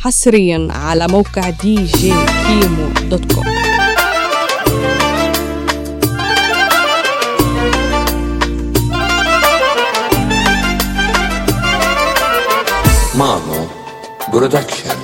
حصريا على موقع دي جي كيمو دوت كوم مانو برودكشن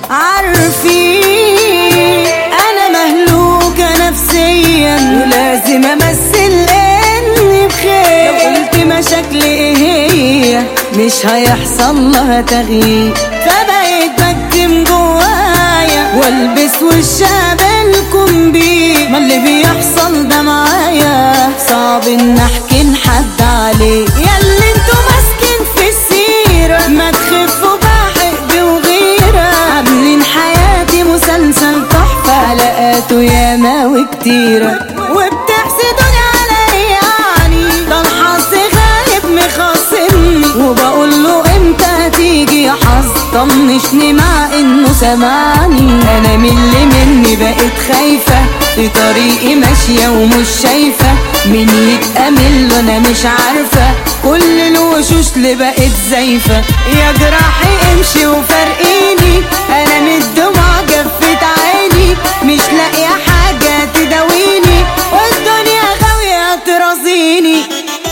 عارفين انا مهلوكة نفسيا ولازم امثل اني بخير لو قلت مشاكلي ايه هي مش هيحصل لها تغيير فبقيت بكتم جوايا والبس وش اقابلكم بيه ما اللي بيحصل ده معايا صعب ان احكي لحد عليه ياللي انتوا ماسكين في السيرة ما تخفوا بحقد وغيرة عاملين حياتي مسلسل تحفة حلقاته ياما وكتيرة وبتحسدوني على إيه يعني ده الحظ غايب مخاصمني وبقول له امتى هتيجي يا حظ طنشني مع انه سمعني انا من اللي مني بقيت خايفة في طريقي ماشية ومش شايفة مين يتأمل له انا مش عارفة كل الوشوش اللي بقت زايفة يا جراحي امشي وفارقيني انا من الدموع جفت عيني مش لاقية حاجة تداويني والدنيا غاوية ترازيني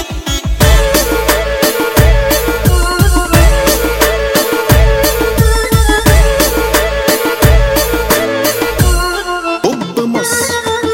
بوب مصر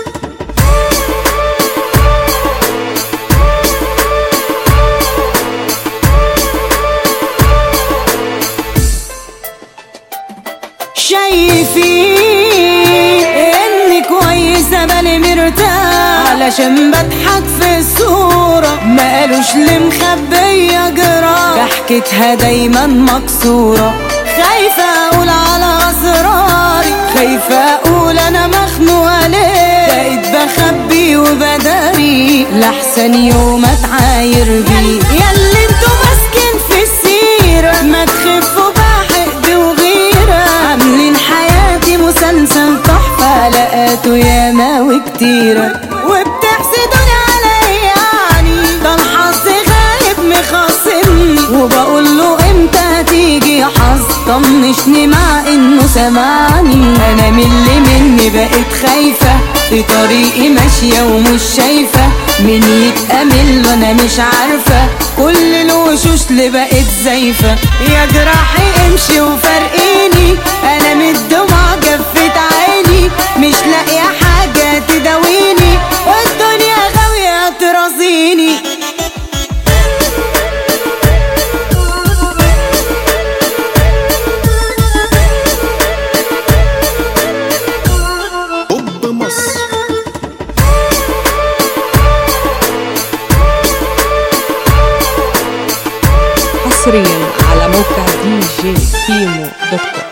شايفين اني كويسة بالي مرتاح علشان بضحك في الصورة ما قالوش لي مخبية جراح ضحكتها دايما مكسورة خايفة اقول على اسراري خايفة اقول انا مخنوقة ليه بقيت بخبي وبداري لحسن يوم اتعاير بيه ياللي انتوا ماسكين في السيرة ما تخفوا بحقد وغيرة عاملين حياتي مسلسل تحفة حلقاته ياما وكتيرة وبتحسدوني على إيه يعني ده الحظ غايب مخاصمني وبقول له امتى هتيجي يا حظ طنشني مع انه سمعني انا من اللي مني بقيت خايفة في طريقي ماشية ومش شايفة مين يتأمل له انا مش عارفة كل الوشوش اللي بقت زايفة يا جراحي امشي وفارقيني انا من الدموع جفت عيني مش لاقية حاجة تداويني والدنيا غاوية ترازيني بوب مصر حصريا على موقع دي جي كيمو دوت كوم